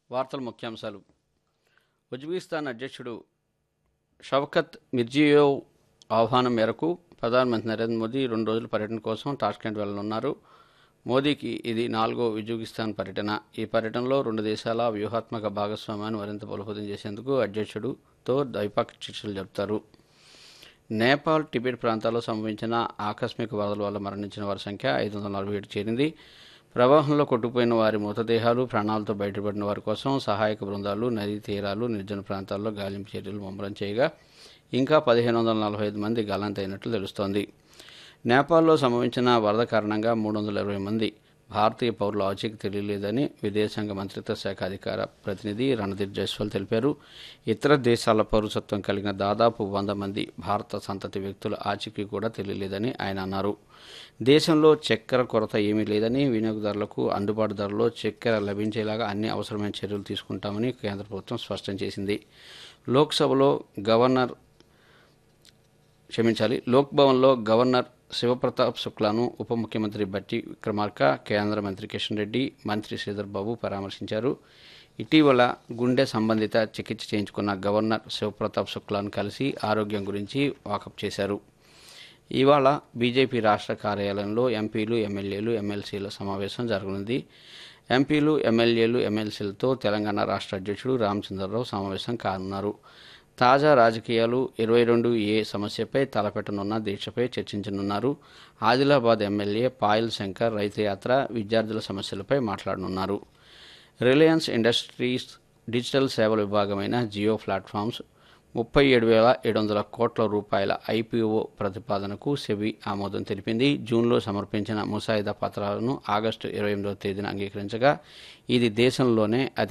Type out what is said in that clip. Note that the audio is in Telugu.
వార్తల ముఖ్యాంశాలు ఉజ్బెకిస్తాన్ అధ్యక్షుడు షవకత్ మిర్జియోవ్ ఆహ్వానం మేరకు ప్రధానమంత్రి నరేంద్ర మోదీ రెండు రోజుల పర్యటన కోసం టాష్కెంట్ వెళ్లనున్నారు మోదీకి ఇది నాలుగో ఉజ్బెకిస్తాన్ పర్యటన ఈ పర్యటనలో రెండు దేశాల వ్యూహాత్మక భాగస్వామ్యాన్ని మరింత బలోపేతం చేసేందుకు అధ్యక్షుడుతో ద్వైపాక్షిక చర్చలు జరుపుతారు నేపాల్ టిబెట్ ప్రాంతాల్లో సంభవించిన ఆకస్మిక వరదల వల్ల మరణించిన వారి సంఖ్య ఐదు వందల నలభై ఏడు చేరింది ప్రవాహంలో కొట్టుకుపోయిన వారి మృతదేహాలు ప్రాణాలతో బయటపడిన వారి కోసం సహాయక బృందాలు నదీ తీరాలు నిర్జన ప్రాంతాల్లో గాలింపు చర్యలు ముమ్మరం చేయగా ఇంకా పదిహేను వందల నలభై ఐదు మంది గల్లంతైనట్లు తెలుస్తోంది నేపాల్లో సంభవించిన వరద కారణంగా మూడు వందల ఇరవై మంది భారతీయ పౌరుల ఆచూకీ తెలియలేదని విదేశాంగ మంత్రిత్వ శాఖ అధికార ప్రతినిధి రణదీప్ జైస్వాల్ తెలిపారు ఇతర దేశాల పౌరసత్వం కలిగిన దాదాపు వంద మంది భారత సంతతి వ్యక్తుల ఆచూకీ కూడా తెలియలేదని ఆయన అన్నారు దేశంలో చక్కెర కొరత ఏమీ లేదని వినియోగదారులకు అందుబాటు ధరలో చక్కెర లభించేలాగా అన్ని అవసరమైన చర్యలు తీసుకుంటామని కేంద్ర ప్రభుత్వం స్పష్టం చేసింది లోక్సభలో గవర్నర్ క్షమించాలి లోక్ భవన్లో గవర్నర్ శివప్రతాప్ శుక్లాను ఉప ముఖ్యమంత్రి బట్టి విక్రమార్క కేంద్ర మంత్రి కిషన్ రెడ్డి మంత్రి శ్రీధర్ బాబు పరామర్శించారు ఇటీవల గుండె సంబంధిత చికిత్స చేయించుకున్న గవర్నర్ శివప్రతాప్ శుక్లాను కలిసి ఆరోగ్యం గురించి వాకప్ చేశారు ఇవాళ బీజేపీ రాష్ట్ర కార్యాలయంలో ఎంపీలు ఎమ్మెల్యేలు ఎమ్మెల్సీల సమావేశం జరగనుంది ఎంపీలు ఎమ్మెల్యేలు ఎమ్మెల్సీలతో తెలంగాణ రాష్ట్ర అధ్యక్షుడు రామచంద్రరావు సమావేశం కానున్నారు తాజా రాజకీయాలు ఇరవై రెండు ఏ సమస్యపై తలపెట్టనున్న దీక్షపై చర్చించనున్నారు ఆదిలాబాద్ ఎమ్మెల్యే పాయల్ శంకర్ రైతు యాత్ర విద్యార్థుల సమస్యలపై మాట్లాడనున్నారు రిలయన్స్ ఇండస్ట్రీస్ డిజిటల్ సేవల విభాగమైన జియో ప్లాట్ఫామ్స్ ముప్పై ఏడు వేల ఏడు వందల కోట్ల రూపాయల ఐపీఓ ప్రతిపాదనకు సెబీ ఆమోదం తెలిపింది జూన్లో సమర్పించిన ముసాయిదా పత్రాలను ఆగస్టు ఇరవై ఎనిమిదవ తేదీన అంగీకరించగా ఇది దేశంలోనే అతి